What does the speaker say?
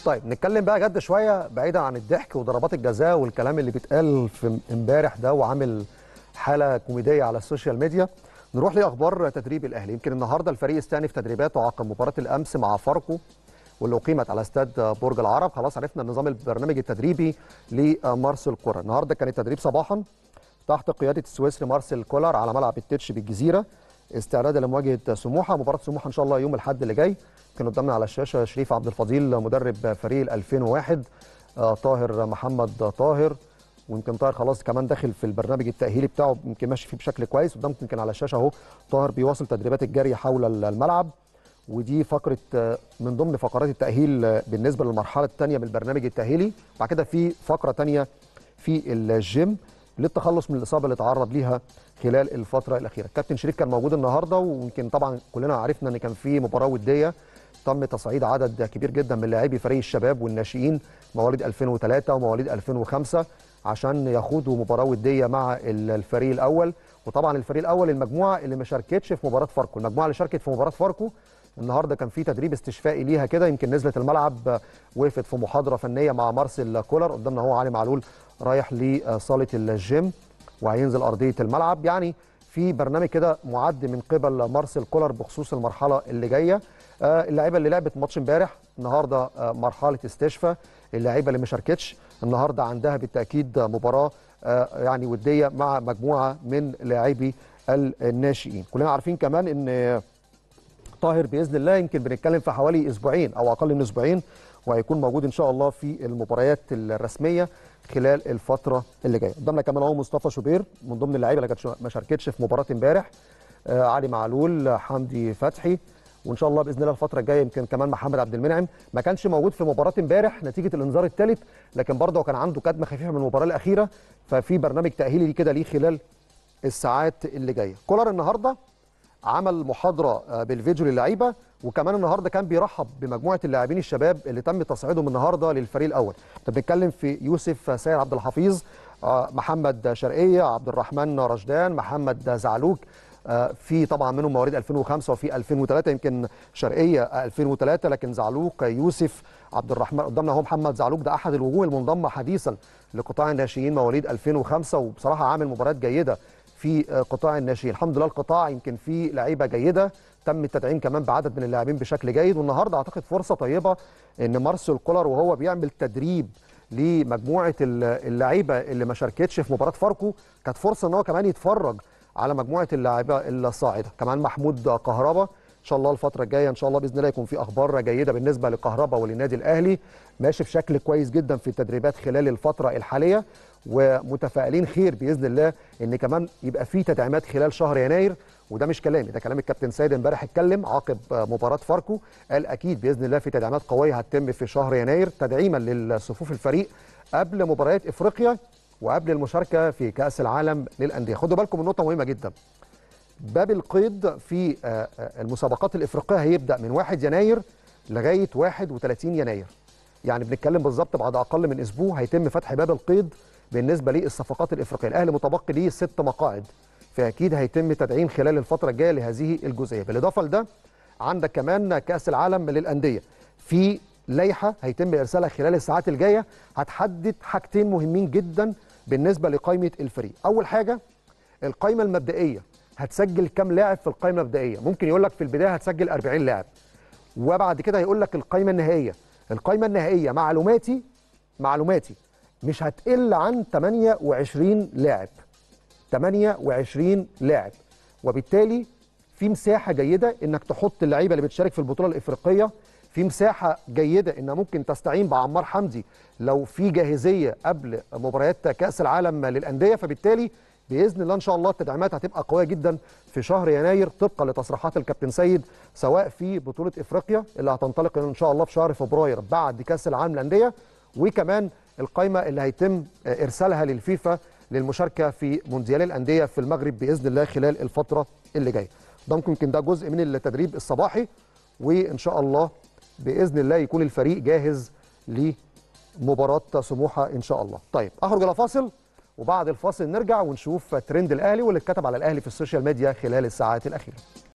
طيب نتكلم بقى جد شويه بعيدا عن الضحك وضربات الجزاء والكلام اللي بيتقال في امبارح ده وعامل حاله كوميديه على السوشيال ميديا نروح لاخبار تدريب الاهلي يمكن النهارده الفريق استأنف تدريباته عقب مباراه الامس مع فاركو واللي اقيمت على استاد برج العرب خلاص عرفنا النظام البرنامج التدريبي لمارسيل كولر النهارده كان التدريب صباحا تحت قياده السويسري مارسيل كولر على ملعب التتش بالجزيره استعدادا لمواجهه سموحه مباراه سموحه ان شاء الله يوم الاحد اللي جاي كان قدامنا على الشاشه شريف عبد الفضيل مدرب فريق 2001 آه طاهر محمد طاهر ويمكن طاهر خلاص كمان داخل في البرنامج التاهيلي بتاعه يمكن ماشي فيه بشكل كويس قدامكم يمكن على الشاشه اهو طاهر بيواصل تدريبات الجري حول الملعب ودي فقره من ضمن فقرات التاهيل بالنسبه للمرحله الثانيه من البرنامج التاهيلي بعد كده في فقره ثانيه في الجيم للتخلص من الاصابه اللي تعرض ليها خلال الفتره الاخيره الكابتن شريف كان موجود النهارده ويمكن طبعا كلنا عرفنا ان كان في مباراه وديه تم تصعيد عدد كبير جدا من لاعبي فريق الشباب والناشئين مواليد 2003 ومواليد 2005 عشان يخوضوا مباراه وديه مع الفريق الاول وطبعا الفريق الاول المجموعه اللي ما شاركتش في مباراه فاركو المجموعه اللي شاركت في مباراه فاركو النهارده كان في تدريب استشفائي ليها كده يمكن نزلت الملعب وقفت في محاضره فنيه مع مارسيل كولر قدامنا هو علي معلول رايح لصاله الجيم وهينزل ارضيه الملعب يعني في برنامج كده معد من قبل مارسيل كولر بخصوص المرحله اللي جايه اللعيبه اللي لعبت ماتش امبارح النهارده مرحله استشفاء اللعيبه اللي ما شاركتش النهارده عندها بالتاكيد مباراه يعني وديه مع مجموعه من لاعبي الناشئين كلنا عارفين كمان ان طاهر باذن الله يمكن بنتكلم في حوالي اسبوعين او اقل من اسبوعين وهيكون موجود ان شاء الله في المباريات الرسميه خلال الفتره اللي جايه قدامنا كمان اهو مصطفى شوبير من ضمن اللعيبه اللي كانت ما شاركتش في مباراه امبارح آه علي معلول حمدي فتحي وان شاء الله باذن الله الفتره الجايه يمكن كمان محمد عبد المنعم ما كانش موجود في مباراه امبارح نتيجه الانذار الثالث لكن برضه كان عنده كدمه خفيفه من المباراه الاخيره ففي برنامج تاهيلي ليه كده ليه خلال الساعات اللي جايه كولر النهارده عمل محاضره بالفيديو للعيبه وكمان النهارده كان بيرحب بمجموعه اللاعبين الشباب اللي تم تصعيدهم النهارده للفريق الاول طب بنتكلم في يوسف سيد عبد الحفيظ محمد شرقيه عبد الرحمن رشدان محمد زعلوك في طبعا منهم مواليد 2005 وفي 2003 يمكن شرقيه 2003 لكن زعلوق يوسف عبد الرحمن قدامنا هو محمد زعلوق ده احد الوجوه المنضمه حديثا لقطاع الناشئين مواليد 2005 وبصراحه عامل مباريات جيده في قطاع الناشئين الحمد لله القطاع يمكن فيه لعيبه جيده تم التدعيم كمان بعدد من اللاعبين بشكل جيد والنهارده اعتقد فرصه طيبه ان مارسيل كولر وهو بيعمل تدريب لمجموعه اللعيبه اللي ما شاركتش في مباراه فاركو كانت فرصه ان هو كمان يتفرج على مجموعه اللاعيبه الصاعده كمان محمود كهربا ان شاء الله الفتره الجايه ان شاء الله باذن الله يكون في اخبار جيده بالنسبه لكهربا وللنادي الاهلي ماشي بشكل كويس جدا في التدريبات خلال الفتره الحاليه ومتفائلين خير باذن الله ان كمان يبقى في تدعيمات خلال شهر يناير وده مش كلامي ده كلام الكابتن سيد امبارح اتكلم عقب مباراه فاركو قال اكيد باذن الله في تدعيمات قويه هتتم في شهر يناير تدعيما للصفوف الفريق قبل مباريات افريقيا وقبل المشاركه في كاس العالم للانديه خدوا بالكم من نقطه مهمه جدا باب القيد في المسابقات الافريقيه هيبدا من 1 يناير لغايه 31 يناير يعني بنتكلم بالظبط بعد اقل من اسبوع هيتم فتح باب القيد بالنسبه للصفقات الافريقيه الاهلي متبقي ليه ست مقاعد فاكيد هيتم تدعيم خلال الفتره الجايه لهذه الجزئيه بالاضافه لده عندك كمان كاس العالم للانديه في لائحه هيتم ارسالها خلال الساعات الجايه هتحدد حاجتين مهمين جدا بالنسبه لقائمه الفريق اول حاجه القائمه المبدئيه هتسجل كام لاعب في القائمه المبدئيه ممكن يقول لك في البدايه هتسجل 40 لاعب وبعد كده هيقول لك القائمه النهائيه القائمه النهائيه معلوماتي معلوماتي مش هتقل عن 28 لاعب 28 لاعب وبالتالي في مساحه جيده انك تحط اللعيبه اللي بتشارك في البطوله الافريقيه في مساحه جيده ان ممكن تستعين بعمار حمدي لو في جاهزيه قبل مباريات كاس العالم للانديه فبالتالي باذن الله ان شاء الله التدعيمات هتبقى قويه جدا في شهر يناير طبقا لتصريحات الكابتن سيد سواء في بطوله افريقيا اللي هتنطلق ان شاء الله في شهر فبراير بعد كاس العالم للانديه وكمان القائمه اللي هيتم ارسالها للفيفا للمشاركه في مونديال الانديه في المغرب باذن الله خلال الفتره اللي جايه ده يمكن ده جزء من التدريب الصباحي وان شاء الله باذن الله يكون الفريق جاهز لمباراه سموحه ان شاء الله طيب اخرج الى فاصل وبعد الفاصل نرجع ونشوف ترند الاهلي واللي اتكتب على الاهلي في السوشيال ميديا خلال الساعات الاخيره